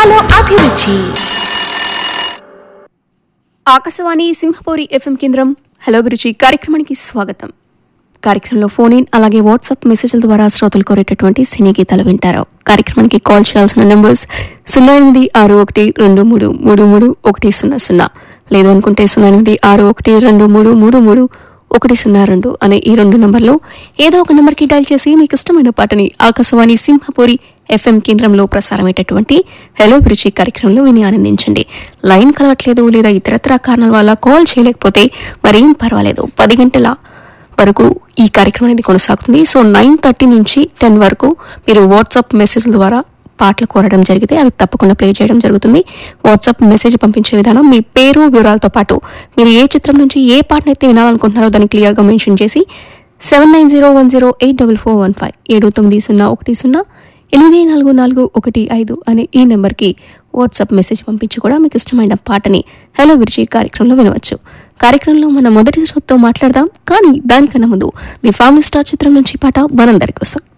hello అభిరుచి Akashvani Simhapuri FM కేంద్రం hello అభిరుచి కార్యక్రమానికి స్వాగతం కార్యక్రమంలో ఫోన్ ఇన్ అలాగే వాట్సాప్ మెసేజ్ల ద్వారా శ్రోతలు కోరేటటువంటి సినీ గీతాలు వింటారు కార్యక్రమానికి కాల్ చేయాల్సిన నెంబర్స్ సున్నా ఎనిమిది ఆరు ఒకటి రెండు మూడు మూడు మూడు ఒకటి సున్నా సున్నా లేదు అనుకుంటే సున్నా ఎనిమిది ఆరు ఒకటి రెండు మూడు మూడు మూడు ఒకటి సున్నా రెండు అనే ఈ రెండు నంబర్లో ఏదో ఒక నెంబర్కి డైల్ చేసి మీకు ఇష్టమైన పాటని ఆకాశవాణి సింహపూరి ఎఫ్ఎం కేంద్రంలో ప్రసారమయ్యేటటువంటి హలో అభిరుచి కార్యక్రమంలో విని ఆనందించండి లైన్ కలవట్లేదు లేదా ఇతరత్ర కారణాల వల్ల కాల్ చేయలేకపోతే మరేం పర్వాలేదు పది గంటల వరకు ఈ కార్యక్రమం అనేది కొనసాగుతుంది సో నైన్ థర్టీ నుంచి టెన్ వరకు మీరు వాట్సాప్ మెసేజ్ల ద్వారా పాటలు కోరడం జరిగితే అవి తప్పకుండా ప్లే చేయడం జరుగుతుంది వాట్సాప్ మెసేజ్ పంపించే విధానం మీ పేరు వివరాలతో పాటు మీరు ఏ చిత్రం నుంచి ఏ పాటనైతే వినాలనుకుంటున్నారో దాన్ని క్లియర్గా మెన్షన్ చేసి seven nine zero one zero eight double four one five ఏడు తొమ్మిది సున్నా ఒకటి సున్నా ఎనిమిది నాలుగు నాలుగు ఒకటి ఐదు అనే ఈ నెంబర్కి వాట్సాప్ మెసేజ్ పంపించి కూడా మీకు ఇష్టమైన పాటని హలో విరిచి కార్యక్రమంలో వినవచ్చు కార్యక్రమంలో మన మొదటి శ్రోతతో మాట్లాడదాం కానీ దానికన్నా ముందు ది ఫ్యామిలీ స్టార్ చిత్రం నుంచి పాట మనందరి కోసం